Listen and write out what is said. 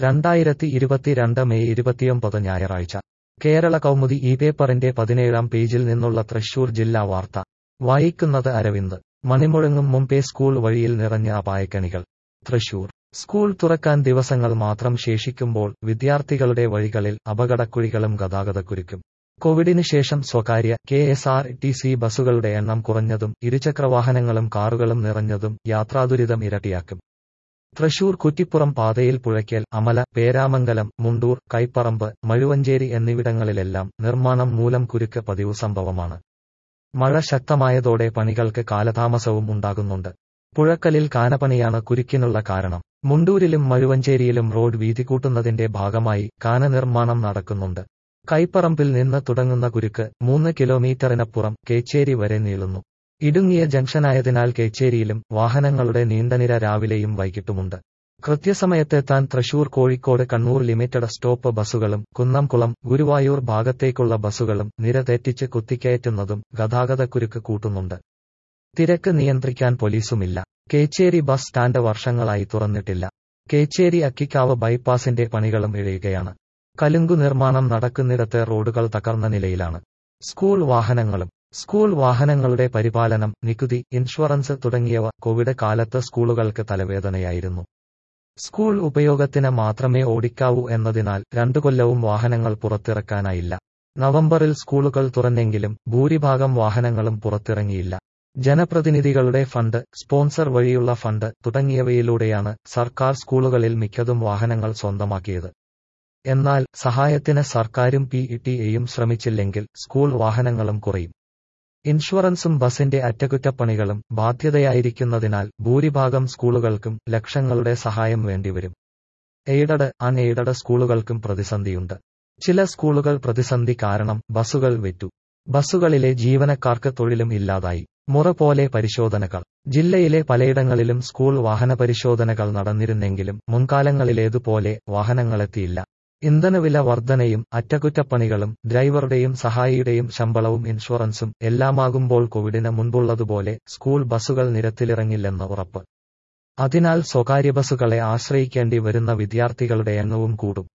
രണ്ടായിരത്തി ഇരുപത്തിരണ്ട് മെയ് ഇരുപത്തിയൊമ്പത് ഞായറാഴ്ച കേരള കൗമുദി ഈ പേപ്പറിന്റെ പതിനേഴാം പേജിൽ നിന്നുള്ള തൃശൂർ ജില്ലാ വാർത്ത വായിക്കുന്നത് അരവിന്ദ് മണിമുഴങ്ങും മുമ്പേ സ്കൂൾ വഴിയിൽ നിറഞ്ഞ അപായക്കണികൾ തൃശൂർ സ്കൂൾ തുറക്കാൻ ദിവസങ്ങൾ മാത്രം ശേഷിക്കുമ്പോൾ വിദ്യാർത്ഥികളുടെ വഴികളിൽ അപകടക്കുഴികളും ഗതാഗതക്കുരുക്കും കോവിഡിന് ശേഷം സ്വകാര്യ K S R T C ബസ്സുകളുടെ എണ്ണം കുറഞ്ഞതും ഇരുചക്രവാഹനങ്ങളും കാറുകളും നിറഞ്ഞതും യാത്രാദുരിതം ഇരട്ടിയാക്കും തൃശൂർ കുറ്റിപ്പുറം പാതയിൽ പുഴയ്ക്കൽ അമല പേരാമംഗലം മുണ്ടൂർ കൈപ്പറമ്പ് മഴുവഞ്ചേരി എന്നിവിടങ്ങളിലെല്ലാം നിർമ്മാണം മൂലം കുരുക്ക് പതിവ് സംഭവമാണ് മഴ ശക്തമായതോടെ പണികൾക്ക് കാലതാമസവും ഉണ്ടാകുന്നുണ്ട് പുഴക്കലിൽ കാനപണിയാണ് കുരുക്കിനുള്ള കാരണം മുണ്ടൂരിലും മഴുവഞ്ചേരിയിലും റോഡ് വീതി കൂട്ടുന്നതിന്റെ ഭാഗമായി കാന നിർമ്മാണം നടക്കുന്നുണ്ട് കൈപ്പറമ്പിൽ നിന്ന് തുടങ്ങുന്ന കുരുക്ക് മൂന്ന് കിലോമീറ്ററിനപ്പുറം കേച്ചേരി വരെ നീളുന്നു ഇടുങ്ങിയ ജംഗ്ഷനായതിനാൽ കേച്ചേരിയിലും വാഹനങ്ങളുടെ നീണ്ടനിര രാവിലെയും വൈകിട്ടുമുണ്ട് കൃത്യസമയത്തെത്താൻ തൃശൂർ കോഴിക്കോട് കണ്ണൂർ ലിമിറ്റഡ് സ്റ്റോപ്പ് ബസ്സുകളും കുന്നംകുളം ഗുരുവായൂർ ഭാഗത്തേക്കുള്ള ബസ്സുകളും നിര തെറ്റിച്ച് കുത്തിക്കയറ്റുന്നതും ഗതാഗതക്കുരുക്ക് കൂട്ടുന്നുണ്ട് തിരക്ക് നിയന്ത്രിക്കാൻ പോലീസുമില്ല കേച്ചേരി ബസ് സ്റ്റാൻഡ് വർഷങ്ങളായി തുറന്നിട്ടില്ല കേച്ചേരി അക്കിക്കാവ് ബൈപ്പാസിന്റെ പണികളും ഇഴയുകയാണ് കലുങ്കു നിർമ്മാണം നടക്കുന്നിടത്ത് റോഡുകൾ തകർന്ന നിലയിലാണ് സ്കൂൾ വാഹനങ്ങളും സ്കൂൾ വാഹനങ്ങളുടെ പരിപാലനം നികുതി ഇൻഷുറൻസ് തുടങ്ങിയവ കോവിഡ് കാലത്ത് സ്കൂളുകൾക്ക് തലവേദനയായിരുന്നു സ്കൂൾ ഉപയോഗത്തിന് മാത്രമേ ഓടിക്കാവൂ എന്നതിനാൽ രണ്ടു കൊല്ലവും വാഹനങ്ങൾ പുറത്തിറക്കാനായില്ല നവംബറിൽ സ്കൂളുകൾ തുറന്നെങ്കിലും ഭൂരിഭാഗം വാഹനങ്ങളും പുറത്തിറങ്ങിയില്ല ജനപ്രതിനിധികളുടെ ഫണ്ട് സ്പോൺസർ വഴിയുള്ള ഫണ്ട് തുടങ്ങിയവയിലൂടെയാണ് സർക്കാർ സ്കൂളുകളിൽ മിക്കതും വാഹനങ്ങൾ സ്വന്തമാക്കിയത് എന്നാൽ സഹായത്തിന് സർക്കാരും പി ഇ ശ്രമിച്ചില്ലെങ്കിൽ സ്കൂൾ വാഹനങ്ങളും കുറയും ഇൻഷുറൻസും ബസിന്റെ അറ്റകുറ്റപ്പണികളും ബാധ്യതയായിരിക്കുന്നതിനാൽ ഭൂരിഭാഗം സ്കൂളുകൾക്കും ലക്ഷങ്ങളുടെ സഹായം വേണ്ടിവരും എയ്ഡഡ് അൺ എയ്ഡഡ് സ്കൂളുകൾക്കും പ്രതിസന്ധിയുണ്ട് ചില സ്കൂളുകൾ പ്രതിസന്ധി കാരണം ബസ്സുകൾ വിറ്റു ബസ്സുകളിലെ ജീവനക്കാർക്ക് തൊഴിലും ഇല്ലാതായി മുറ പോലെ പരിശോധനകൾ ജില്ലയിലെ പലയിടങ്ങളിലും സ്കൂൾ വാഹന പരിശോധനകൾ നടന്നിരുന്നെങ്കിലും മുൻകാലങ്ങളിലേതുപോലെ വാഹനങ്ങളെത്തിയില്ല ഇന്ധനവില വർധനയും അറ്റകുറ്റപ്പണികളും ഡ്രൈവറുടെയും സഹായിയുടെയും ശമ്പളവും ഇൻഷുറൻസും എല്ലാമാകുമ്പോൾ കോവിഡിന് മുൻപുള്ളതുപോലെ സ്കൂൾ ബസ്സുകൾ നിരത്തിലിറങ്ങില്ലെന്ന് ഉറപ്പ് അതിനാൽ സ്വകാര്യ ബസ്സുകളെ ആശ്രയിക്കേണ്ടി വരുന്ന വിദ്യാർത്ഥികളുടെ എണ്ണവും കൂടും